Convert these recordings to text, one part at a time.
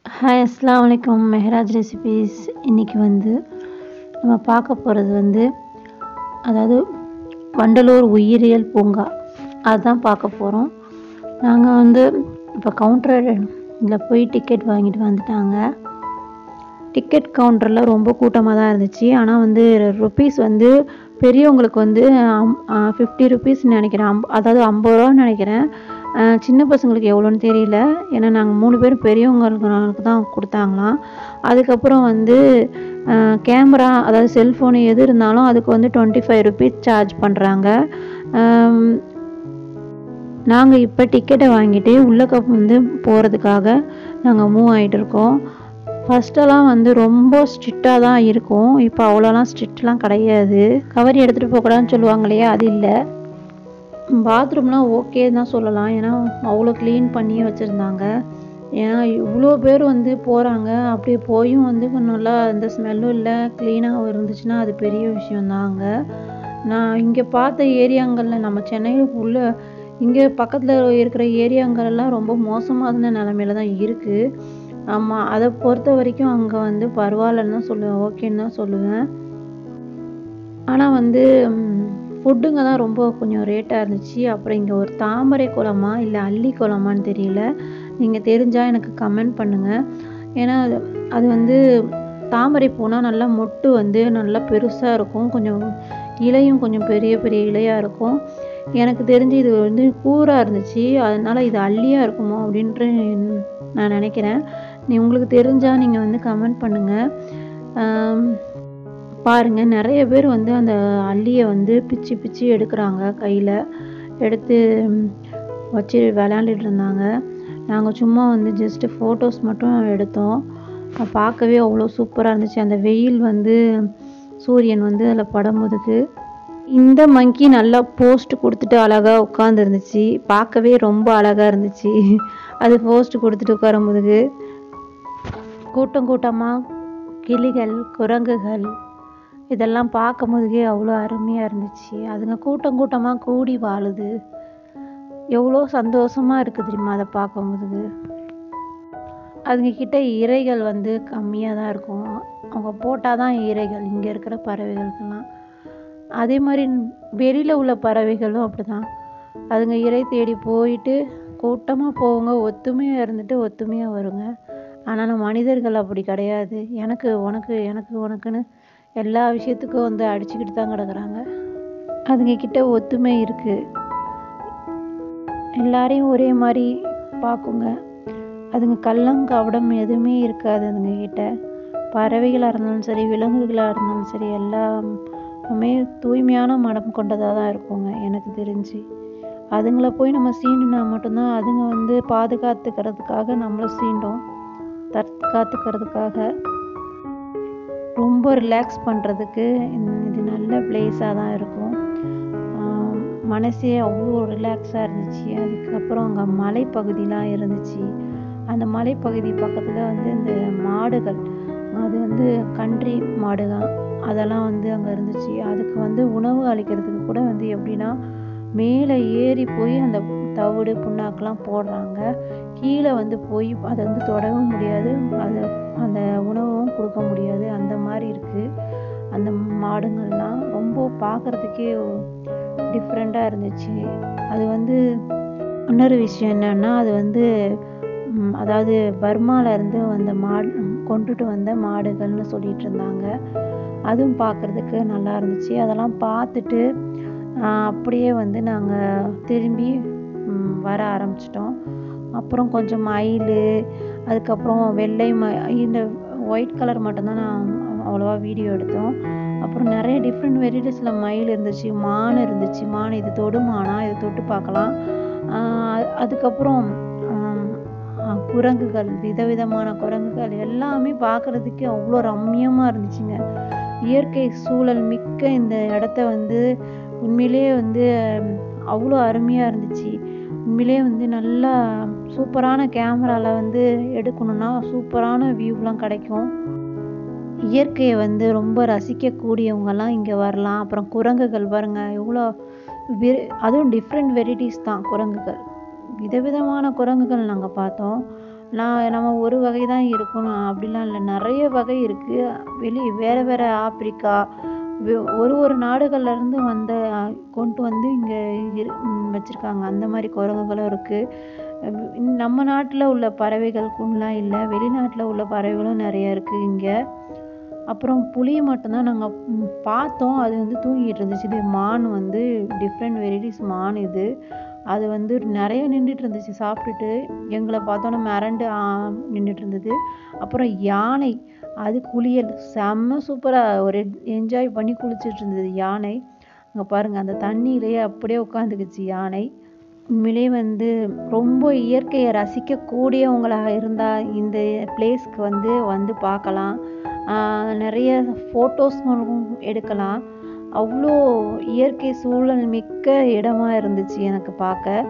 hi அஸ்ஸலாமு அலைக்கும் Mehraj recipes இன்றைக்கி வந்து நம்ம பார்க்க போகிறது வந்து அதாவது வண்டலூர் உயிரியல் பூங்கா அதுதான் பார்க்க போகிறோம் நாங்கள் வந்து இப்போ கவுண்டர் இதில் போய் டிக்கெட் வாங்கிட்டு வந்துட்டாங்க டிக்கெட் கவுண்டரில் ரொம்ப கூட்டமாக தான் இருந்துச்சு ஆனால் வந்து ருப்பீஸ் வந்து பெரியவங்களுக்கு வந்து ஃபிஃப்டி ருபீஸ் நினைக்கிறேன் அம் அதாவது ஐம்பது ரூபான்னு நினைக்கிறேன் அஹ் சின்ன பசங்களுக்கு எவ்வளோன்னு தெரியல ஏன்னா நாங்கள் மூணு பேரும் பெரியவங்களுக்கு தான் கொடுத்தாங்களாம் அதுக்கப்புறம் வந்து கேமரா அதாவது செல்ஃபோனு எது இருந்தாலும் அதுக்கு வந்து டுவெண்ட்டி ஃபைவ் ருபீஸ் சார்ஜ் பண்ணுறாங்க நாங்கள் இப்போ டிக்கெட்டை வாங்கிட்டு உள்ளக்க வந்து போகிறதுக்காக நாங்கள் மூவ் ஆகிட்டு இருக்கோம் ஃபஸ்ட்டெல்லாம் வந்து ரொம்ப ஸ்ட்ரிக்டாக தான் இருக்கும் இப்போ அவ்வளோலாம் ஸ்ட்ரிக்ட்லாம் கிடையாது கவரி எடுத்துகிட்டு போகக்கூடாதுன்னு சொல்லுவாங்க இல்லையா அது இல்லை பாத்ரூம்லாம் ஓகே தான் சொல்லலாம் ஏன்னா அவ்வளோ க்ளீன் பண்ணி வச்சுருந்தாங்க ஏன்னா இவ்வளோ பேர் வந்து போகிறாங்க அப்படியே போயும் வந்து நல்லா எந்த ஸ்மெல்லும் இல்லை க்ளீனாக இருந்துச்சுன்னா அது பெரிய விஷயந்தாங்க நான் இங்கே பார்த்த ஏரியாங்களில் நம்ம சென்னையில் உள்ள இங்கே பக்கத்தில் இருக்கிற ஏரியாங்களெல்லாம் ரொம்ப மோசமான நிலமையில தான் இருக்குது ஆமாம் அதை பொறுத்த வரைக்கும் அங்கே வந்து பரவாயில்லன்னு தான் சொல்லுவேன் ஓகேன்னு தான் சொல்லுவேன் ஆனால் வந்து ஃபுட்டுங்க தான் ரொம்ப கொஞ்சம் ரேட்டாக இருந்துச்சு அப்புறம் இங்கே ஒரு தாமரை குளமா இல்லை அல்லி குளமான்னு தெரியல நீங்கள் தெரிஞ்சால் எனக்கு கமெண்ட் பண்ணுங்கள் ஏன்னா அது அது வந்து தாமரை பூனா நல்லா மொட்டு வந்து நல்லா பெருசாக இருக்கும் கொஞ்சம் இலையும் கொஞ்சம் பெரிய பெரிய இலையாக இருக்கும் எனக்கு தெரிஞ்சு இது வந்து கூராக இருந்துச்சு அதனால் இது அள்ளியாக இருக்குமோ அப்படின்ட்டு நான் நினைக்கிறேன் நீ உங்களுக்கு தெரிஞ்சால் நீங்கள் வந்து கமெண்ட் பண்ணுங்கள் பாருங்கள் நிறைய பேர் வந்து அந்த அள்ளியை வந்து பிச்சு பிச்சு எடுக்கிறாங்க கையில் எடுத்து வச்சு விளையாண்டுட்டு இருந்தாங்க நாங்கள் சும்மா வந்து ஜஸ்ட்டு ஃபோட்டோஸ் மட்டும் எடுத்தோம் பார்க்கவே அவ்வளோ சூப்பராக இருந்துச்சு அந்த வெயில் வந்து சூரியன் வந்து அதில் படும்போதுக்கு இந்த மங்கி நல்லா போஸ்ட் கொடுத்துட்டு அழகாக உட்காந்துருந்துச்சு பார்க்கவே ரொம்ப அழகாக இருந்துச்சு அது போஸ்ட் கொடுத்துட்டு உட்காரும்போதுக்கு கூட்டம் கூட்டமாக கிளிகள் குரங்குகள் இதெல்லாம் பார்க்கும்போதுக்கே அவ்வளோ அருமையாக இருந்துச்சு அதுங்க கூட்டம் கூட்டமாக கூடி வாழுது எவ்வளோ சந்தோஷமாக இருக்குது தெரியுமா அதை பார்க்கும்போது அதுங்க கிட்ட இறைகள் வந்து கம்மியாக தான் இருக்கும் அவங்க போட்டால் தான் இறைகள் இங்கே இருக்கிற பறவைகளுக்கெல்லாம் அதே மாதிரி வெளியில் உள்ள பறவைகளும் அப்படி தான் அதுங்க இறை தேடி போயிட்டு கூட்டமாக போவோங்க ஒத்துமையாக இருந்துட்டு ஒத்துமையாக வருங்க ஆனால் நம்ம மனிதர்கள் அப்படி கிடையாது எனக்கு உனக்கு எனக்கு உனக்குன்னு எல்லா விஷயத்துக்கும் வந்து அடிச்சுக்கிட்டு தான் கிடக்குறாங்க அதுங்க கிட்ட ஒத்துமை இருக்குது எல்லாரையும் ஒரே மாதிரி பார்க்குங்க அதுங்க கள்ளம் கவடம் எதுவுமே இருக்காது அதுங்க கிட்ட பறவைகளாக இருந்தாலும் சரி விலங்குகளாக இருந்தாலும் சரி எல்லாமே தூய்மையான மனம் கொண்டதாக தான் இருக்குங்க எனக்கு தெரிஞ்சு அதுங்களை போய் நம்ம சீண்டினா மட்டும்தான் அதுங்க வந்து பாதுகாத்துக்கிறதுக்காக நம்மளை சீண்டும் தற்காத்துக்கிறதுக்காக ரொம்ப ரிலாக்ஸ் பண்ணுறதுக்கு இது நல்ல பிளேஸாக தான் இருக்கும் மனசே அவ்வளோ ரிலாக்ஸாக இருந்துச்சு அதுக்கப்புறம் அங்கே மலைப்பகுதிலாம் இருந்துச்சு அந்த மலைப்பகுதி பக்கத்தில் வந்து இந்த மாடுகள் அது வந்து கன்றி மாடு தான் அதெல்லாம் வந்து அங்கே இருந்துச்சு அதுக்கு வந்து உணவு அளிக்கிறதுக்கு கூட வந்து எப்படின்னா மேலே ஏறி போய் அந்த தவிடு புண்ணாக்கெலாம் போடுறாங்க கீழே வந்து போய் அதை வந்து தொடவும் முடியாது அதை அந்த உணவும் கொடுக்க முடியாது அந்த மாதிரி இருக்குது அந்த மாடுங்கள்லாம் ரொம்ப பார்க்குறதுக்கே டிஃப்ரெண்ட்டாக இருந்துச்சு அது வந்து இன்னொரு விஷயம் என்னன்னா அது வந்து அதாவது பர்மாவிலேருந்து வந்த மாடு கொண்டுட்டு வந்த மாடுகள்னு சொல்லிட்டு இருந்தாங்க அதுவும் பார்க்குறதுக்கு நல்லா இருந்துச்சு அதெல்லாம் பார்த்துட்டு அப்படியே வந்து நாங்கள் திரும்பி வர ஆரம்பிச்சிட்டோம் அப்புறம் கொஞ்சம் மயில் அதுக்கப்புறம் வெள்ளை ம இந்த ஒயிட் கலர் மட்டும்தான் நான் அவ்வளோவா வீடியோ எடுத்தோம் அப்புறம் நிறைய டிஃப்ரெண்ட் வெரைட்டிஸில் மயில் இருந்துச்சு மான் இருந்துச்சு மான் இது தொடு மானா இது தொட்டு பார்க்கலாம் அதுக்கப்புறம் குரங்குகள் விதவிதமான குரங்குகள் எல்லாமே பார்க்குறதுக்கு அவ்வளோ ரம்மியமாக இருந்துச்சுங்க இயற்கை சூழல் மிக்க இந்த இடத்த வந்து உண்மையிலேயே வந்து அவ்வளோ அருமையாக இருந்துச்சு உண்மையிலே வந்து நல்லா சூப்பரான கேமராவில் வந்து எடுக்கணுன்னா சூப்பரான வியூலாம் கிடைக்கும் இயற்கையை வந்து ரொம்ப ரசிக்கக்கூடியவங்கெல்லாம் இங்கே வரலாம் அப்புறம் குரங்குகள் பாருங்கள் எவ்வளோ வெ அதுவும் டிஃப்ரெண்ட் வெரைட்டிஸ் தான் குரங்குகள் விதவிதமான குரங்குகள் நாங்கள் பார்த்தோம் நான் நம்ம ஒரு வகை தான் இருக்கணும் அப்படிலாம் இல்லை நிறைய வகை இருக்குது வெளி வேறு வேறு ஆப்பிரிக்கா வெ- ஒரு ஒரு நாடுகள்ல இருந்து வந்த அஹ், கொண்டு வந்து இங்கே இரு வச்சுருக்காங்க அந்த மாதிரி குரங்குகளும் இருக்குது நம்ம நாட்டில் உள்ள பறவைகளுக்குலாம் இல்லை வெளிநாட்டில் உள்ள பறவைகளும் நிறைய இருக்குது இங்கே அப்புறம் புலி மட்டும்தான் நாங்கள் பார்த்தோம் அது வந்து தூங்கிட்டு இருந்துச்சு இது மான் வந்து டிஃப்ரெண்ட் வெரைட்டிஸ் மான் இது அது வந்து நிறைய நின்றுட்டு இருந்துச்சு சாப்பிட்டுட்டு எங்களை பார்த்தோன்னே மிரண்டு நின்றுட்டு இருந்தது அப்புறம் யானை அது குளியல் செம்ம சூப்பராக ஒரு என்ஜாய் பண்ணி குளிச்சிட்டு இருந்தது யானை அங்கே பாருங்கள் அந்த தண்ணியிலேயே அப்படியே உட்காந்துக்குச்சு யானை உண்மையிலேயே வந்து ரொம்ப இயற்கையை ரசிக்கக்கூடியவங்களாக இருந்தால் இந்த பிளேஸ்க்கு வந்து வந்து பார்க்கலாம் ஆஹ் நிறைய ஃபோட்டோஸும் எடுக்கலாம் அவ்வளோ இயற்கை சூழல் மிக்க இடமா இருந்துச்சு எனக்கு பார்க்க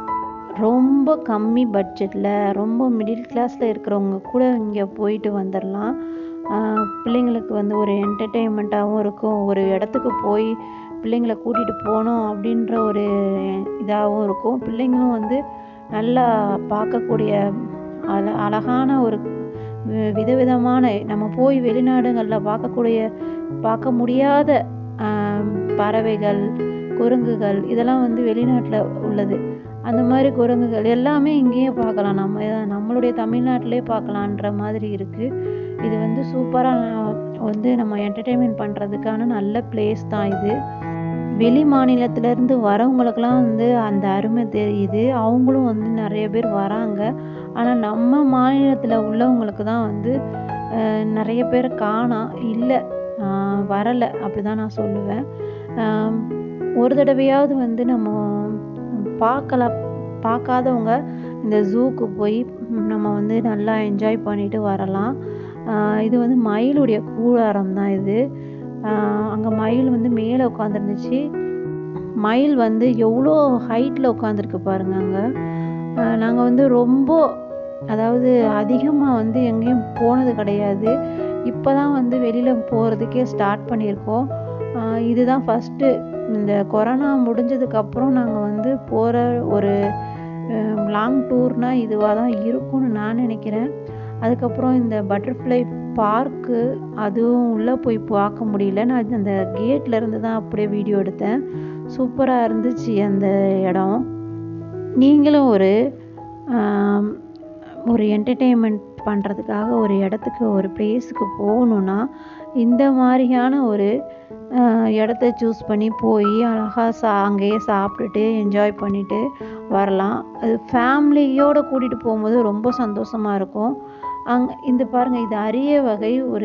ரொம்ப கம்மி பட்ஜெட்டில் ரொம்ப மிடில் கிளாஸில் இருக்கிறவங்க கூட இங்கே போயிட்டு வந்துடலாம் ஆஹ் பிள்ளைங்களுக்கு வந்து ஒரு என்டர்டெயின்மெண்ட்டாகவும் இருக்கும் ஒரு இடத்துக்கு போய் பிள்ளைங்களை கூட்டிகிட்டு போகணும் அப்படின்ற ஒரு இதாகவும் இருக்கும் பிள்ளைங்களும் வந்து நல்லா பார்க்கக்கூடிய அழ அழகான ஒரு வி- விதவிதமான நம்ம போய் வெளிநாடுகளில் பார்க்கக்கூடிய பார்க்க முடியாத ஆம், பறவைகள் குரங்குகள் இதெல்லாம் வந்து வெளிநாட்டில் உள்ளது அந்த மாதிரி குரங்குகள் எல்லாமே இங்கேயே பார்க்கலாம் நம்ம நம்மளுடைய தமிழ்நாட்டிலே பார்க்கலான்ற மாதிரி இருக்குது இது வந்து சூப்பராக வந்து நம்ம என்டர்டெயின்மெண்ட் பண்ணுறதுக்கான நல்ல பிளேஸ் தான் இது வெளி மாநிலத்திலேருந்து வரவங்களுக்கெல்லாம் வந்து அந்த அருமை தெரியுது அவங்களும் வந்து நிறைய பேர் வராங்க ஆனால் நம்ம மாநிலத்தில் உள்ளவங்களுக்கு தான் வந்து அஹ், நிறைய பேர் காணோம் இல்லை வரலை அப்படி தான் நான் சொல்லுவேன் ஆம், ஒரு தடவையாவது வந்து நம்ம பார்க்கலாம் பார்க்காதவங்க இந்த ஜூக்கு போய் நம்ம வந்து நல்லா என்ஜாய் பண்ணிட்டு வரலாம் ஆஹ் இது வந்து மயிலுடைய கூடாரம் தான் இது அங்கே மயில் வந்து மேலே உட்காந்துருந்துச்சு மயில் வந்து எவ்வளோ ஹைட்டில் உட்காந்துருக்கு பாருங்க அங்கே நாங்கள் வந்து ரொம்ப அதாவது அதிகமாக வந்து எங்கேயும் போனது கிடையாது இப்போ தான் வந்து வெளியில் போகிறதுக்கே ஸ்டார்ட் பண்ணியிருக்கோம் ஆஹ் இதுதான் ஃபஸ்ட்டு இந்த கொரோனா முடிஞ்சதுக்கப்புறம் நாங்கள் வந்து போகிற ஒரு லாங் டூர்னால் இதுவாக தான் இருக்கும்னு நான் நினைக்கிறேன் அதுக்கப்புறம் இந்த பட்டர்ஃப்ளை பார்க்கு அதுவும் உள்ளே போய் பார்க்க முடியல நான் அந்த கேட்ல இருந்து தான் அப்படியே வீடியோ எடுத்தேன் சூப்பராக இருந்துச்சு அந்த இடம் நீங்களும் ஒரு ஆம், ஒரு என்டர்டெயின்மெண்ட் பண்ணுறதுக்காக ஒரு இடத்துக்கு ஒரு பிளேஸுக்கு போகணுன்னா இந்த மாதிரியான ஒரு ஆஹ், இடத்த சூஸ் பண்ணி போய் அழகாக சா அங்கேயே சாப்பிட்டுட்டு என்ஜாய் பண்ணிட்டு வரலாம் அது ஃபேமிலியோடு கூட்டிகிட்டு போகும்போது ரொம்ப சந்தோஷமாக இருக்கும் அங் இந்த பாருங்கள் இது அரிய வகை ஒரு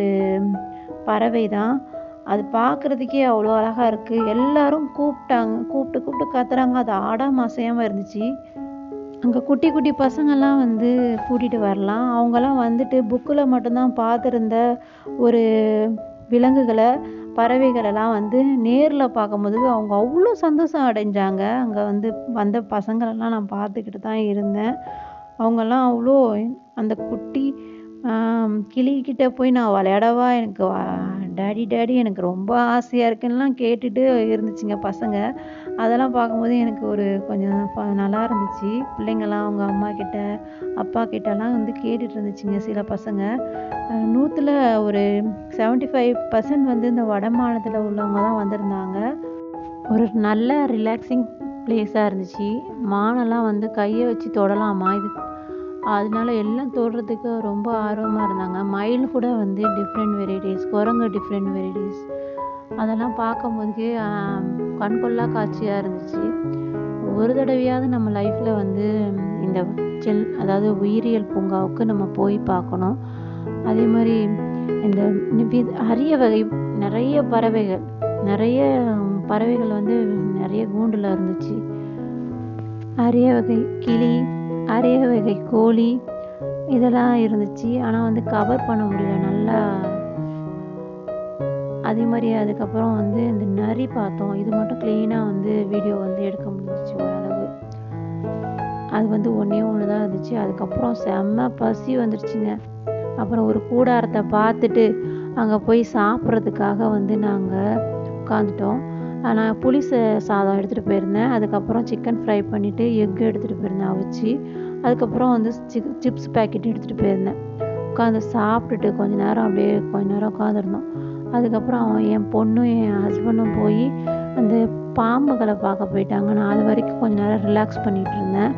பறவை தான் அது பார்க்குறதுக்கே அவ்வளோ அழகாக இருக்குது எல்லாரும் கூப்பிட்டாங்க கூப்பிட்டு கூப்பிட்டு கத்துறாங்க அது ஆடாம அசையாமல் இருந்துச்சு அங்கே குட்டி குட்டி பசங்கள்லாம் வந்து கூட்டிகிட்டு வரலாம் அவங்கெல்லாம் வந்துட்டு புக்கில் மட்டும்தான் பார்த்துருந்த ஒரு விலங்குகளை பறவைகளெல்லாம் வந்து நேரில் பார்க்கும்போது அவங்க அவ்வளோ சந்தோஷம் அடைஞ்சாங்க அங்கே வந்து வந்த பசங்களெல்லாம் நான் பார்த்துக்கிட்டு தான் இருந்தேன் அவங்கெல்லாம் அவ்வளோ அந்த குட்டி ஆம், கிளிக்கிட்ட போய் நான் விளையாடவா எனக்கு டேடி டேடி எனக்கு ரொம்ப ஆசையாக இருக்குன்னுலாம் கேட்டுட்டு இருந்துச்சுங்க பசங்க அதெல்லாம் பார்க்கும்போது எனக்கு ஒரு கொஞ்சம் ஃப- நல்லா இருந்துச்சு பிள்ளைங்கள்லாம் அவங்க அம்மா கிட்ட அப்பா கிட்டலாம் வந்து கேட்டுட்டு இருந்துச்சுங்க சில பசங்க அஹ் நூற்றுல ஒரு 75% ஃபைவ் பர்சன்ட் வந்து இந்த வட மாநிலத்தில் உள்ளவங்க தான் வந்திருந்தாங்க ஒரு நல்ல ரிலாக்ஸிங் பிளேஸாக இருந்துச்சு மானெல்லாம் வந்து கையை வச்சு தொடலாமா இது அதனால எல்லாம் தொடுறதுக்கு ரொம்ப ஆர்வமாக இருந்தாங்க மயில் கூட வந்து டிஃப்ரெண்ட் வெரைட்டிஸ் குரங்கு டிஃப்ரெண்ட் வெரைட்டிஸ் அதெல்லாம் பார்க்கும்போதுக்கே ஆம், கண்கொள்ளா காட்சியாக இருந்துச்சு ஒரு தடவையாவது நம்ம லைஃப்பில் வந்து இந்த செல் அதாவது உயிரியல் பூங்காவுக்கு நம்ம போய் பார்க்கணும் அதே மாதிரி இந்த வி- அரிய வகை நிறைய பறவைகள் நிறைய பறவைகள் வந்து நிறைய கூண்டில் இருந்துச்சு அரிய வகை கிளி அரிய வகை கோழி இதெல்லாம் இருந்துச்சு ஆனால் வந்து கவர் பண்ண முடியல நல்லா அதே மாதிரி அதுக்கப்புறம் வந்து இந்த நரி பார்த்தோம் இது மட்டும் க்ளீனாக வந்து வீடியோ வந்து எடுக்க முடிஞ்சிச்சு ஓரளவு அது வந்து ஒன்றே ஒன்று தான் இருந்துச்சு அதுக்கப்புறம் செம்ம பசி வந்துருச்சுங்க அப்புறம் ஒரு கூடாரத்தை பார்த்துட்டு அங்கே போய் சாப்பிட்றதுக்காக வந்து நாங்கள் உட்காந்துட்டோம் நான் புளி சா- சாதம் எடுத்துகிட்டு போயிருந்தேன் அதுக்கப்புறம் சிக்கன் ஃப்ரை பண்ணிவிட்டு எக் எடுத்துகிட்டு போயிருந்தேன் அவிச்சு அதுக்கப்புறம் வந்து சிப்ஸ் பேக்கெட் எடுத்துகிட்டு போயிருந்தேன் உட்காந்து சாப்பிட்டுட்டு கொஞ்ச நேரம் அப்படியே கொஞ்ச நேரம் உட்காந்துருந்தோம் அதுக்கப்புறம் அவன் என் பொண்ணும் என் ஹஸ்பண்டும் போய் அந்த பாம்புகளை பார்க்க போயிட்டாங்க நான் அது வரைக்கும் கொஞ்ச நேரம் ரிலாக்ஸ் பண்ணிட்டு இருந்தேன்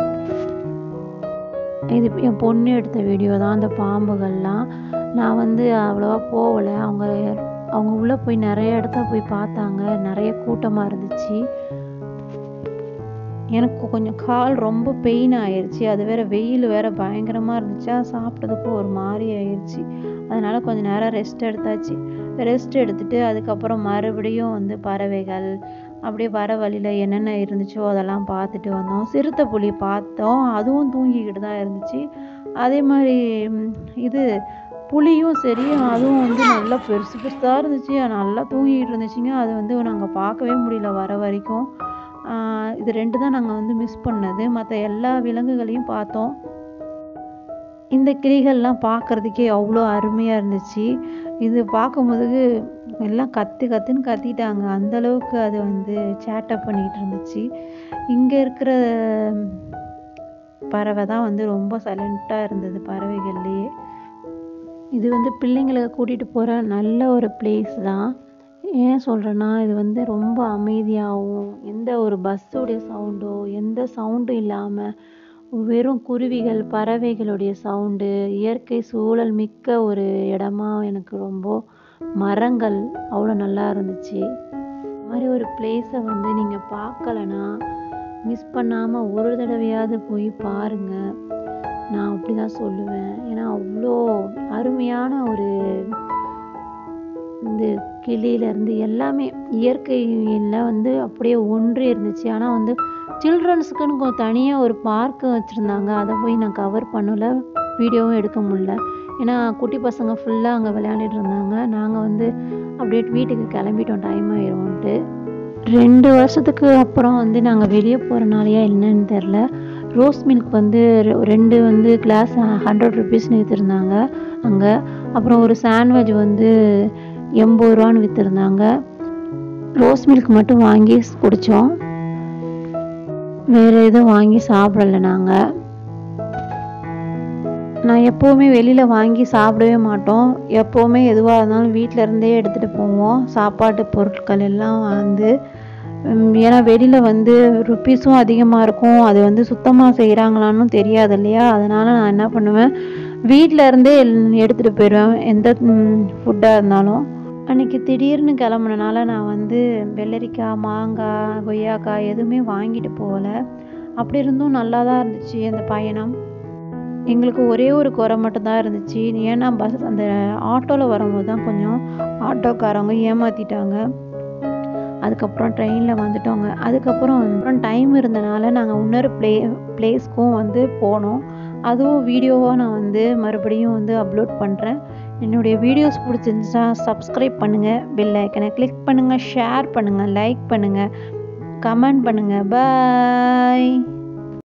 இது என் பொண்ணு எடுத்த வீடியோ தான் அந்த பாம்புகள்லாம் நான் வந்து அவ்வளோவா போகலை அவங்க அவங்க உள்ளே போய் நிறைய இடத்த போய் பார்த்தாங்க நிறைய கூட்டமாக இருந்துச்சு எனக்கு கொஞ்சம் கால் ரொம்ப பெயின் ஆயிடுச்சு அது வேற வெயில் வேற பயங்கரமாக இருந்துச்சா சாப்பிட்டதுக்கும் ஒரு மாதிரி ஆயிடுச்சு அதனால கொஞ்ச நேரம் ரெஸ்ட் எடுத்தாச்சு ரெஸ்ட் எடுத்துட்டு அதுக்கப்புறம் மறுபடியும் வந்து பறவைகள் அப்படியே வர வழியில் என்னென்ன இருந்துச்சோ அதெல்லாம் பார்த்துட்டு வந்தோம் சிறுத்தை புலி பார்த்தோம் அதுவும் தூங்கிக்கிட்டு தான் இருந்துச்சு அதே மாதிரி ம், இது புலியும் சரி அதுவும் வந்து நல்லா பெருசு பெருசாக இருந்துச்சு நல்லா தூங்கிட்டு இருந்துச்சுங்க அது வந்து நாங்கள் பார்க்கவே முடியல வர வரைக்கும் ஆஹ் இது ரெண்டு தான் நாங்கள் வந்து மிஸ் பண்ணது மற்ற எல்லா விலங்குகளையும் பார்த்தோம் இந்த கிளிகள்லாம் பார்க்கறதுக்கே அவ்வளோ அருமையாக இருந்துச்சு இது பார்க்கும்போது எல்லாம் கத்து கத்துன்னு கத்திட்டாங்க அந்த அளவுக்கு அது வந்து சேட்டப் பண்ணிட்டு இருந்துச்சு இங்கே இருக்கிற பறவை தான் வந்து ரொம்ப சைலண்ட்டாக இருந்தது பறவைகள்லேயே இது வந்து பிள்ளைங்களை கூட்டிகிட்டு போகிற நல்ல ஒரு பிளேஸ் தான் ஏன் சொல்கிறேன்னா இது வந்து ரொம்ப அமைதியாகவும் எந்த ஒரு பஸ்ஸுடைய சவுண்டோ எந்த சவுண்டும் இல்லாமல் வெறும் குருவிகள் பறவைகளுடைய சவுண்டு இயற்கை சூழல் மிக்க ஒரு இடமா எனக்கு ரொம்ப மரங்கள் அவ்வளோ நல்லா இருந்துச்சு இந்த மாதிரி ஒரு பிளேஸை வந்து நீங்கள் பார்க்கலனா மிஸ் பண்ணாமல் ஒரு தடவையாவது போய் பாருங்கள் நான் அப்படி தான் சொல்லுவேன் ஏன்னா அவ்வளோ அருமையான ஒரு இந்த கிளியிலேருந்து எல்லாமே இயற்கையில் வந்து அப்படியே ஒன்றி இருந்துச்சு ஆனால் வந்து சில்ட்ரன்ஸுக்குன்னு தனியாக ஒரு பார்க்கு வச்சுருந்தாங்க அதை போய் நான் கவர் பண்ணல வீடியோவும் எடுக்க முடியல ஏன்னா குட்டி பசங்க ஃபுல்லாக அங்கே விளையாண்டுட்டு இருந்தாங்க நாங்கள் வந்து அப்படியே வீட்டுக்கு கிளம்பிட்டோம் டைம் ஆயிரும்ன்ட்டு ரெண்டு வருஷத்துக்கு அப்புறம் வந்து நாங்கள் வெளியே போகிறனாலயா என்னன்னு தெரில ரோஸ் மில்க் வந்து ரெ- ரெண்டு வந்து கிளாஸ் ஹண்ட்ரட் ருபீஸ்னு விற்றுருந்தாங்க அங்கே அப்புறம் ஒரு சாண்ட்விச் வந்து எண்பது ரூபான்னு விற்றுருந்தாங்க ரோஸ் மில்க் மட்டும் வாங்கி குடித்தோம் வேறு எதுவும் வாங்கி சாப்பிடல நாங்கள் நான் எப்போவுமே வெளியில் வாங்கி சாப்பிடவே மாட்டோம் எப்போவுமே எதுவாக இருந்தாலும் வீட்டில் இருந்தே எடுத்துகிட்டு போவோம் சாப்பாட்டு பொருட்கள் எல்லாம் வந்து உம், ஏன்னா வெளியில் வந்து ருப்பீஸும் அதிகமாக இருக்கும் அது வந்து சுத்தமாக செய்கிறாங்களான்னு தெரியாது இல்லையா அதனால் நான் என்ன பண்ணுவேன் வீட்டில் இருந்தே எடுத்துகிட்டு போயிடுவேன் எந்த ஃபுட்டாக இருந்தாலும் அன்னைக்கு திடீர்னு கிளம்புனனால நான் வந்து வெள்ளரிக்காய் மாங்காய் கொய்யாக்காய் எதுவுமே வாங்கிட்டு போகல அப்படி இருந்தும் நல்லா தான் இருந்துச்சு அந்த பயணம் எங்களுக்கு ஒரே ஒரு குறை மட்டும்தான் இருந்துச்சு ஏன்னா பஸ் அந்த ஆட்டோவில் வரும்போது தான் கொஞ்சம் ஆட்டோக்காரவங்க ஏமாற்றிட்டாங்க அதுக்கப்புறம் ட்ரெயினில் வந்துட்டோங்க அதுக்கப்புறம் அப்புறம் டைம் இருந்தனால நாங்கள் இன்னொரு ப்ளே பிளேஸ்க்கும் வந்து போனோம் அதுவும் வீடியோவாக நான் வந்து மறுபடியும் வந்து அப்லோட் பண்ணுறேன் என்னுடைய வீடியோஸ் பிடிச்சிருந்துச்சா சப்ஸ்கிரைப் பண்ணுங்கள் பெல் ஐக்கனை கிளிக் பண்ணுங்கள் ஷேர் பண்ணுங்கள் லைக் பண்ணுங்கள் கமெண்ட் பண்ணுங்கள் பாய்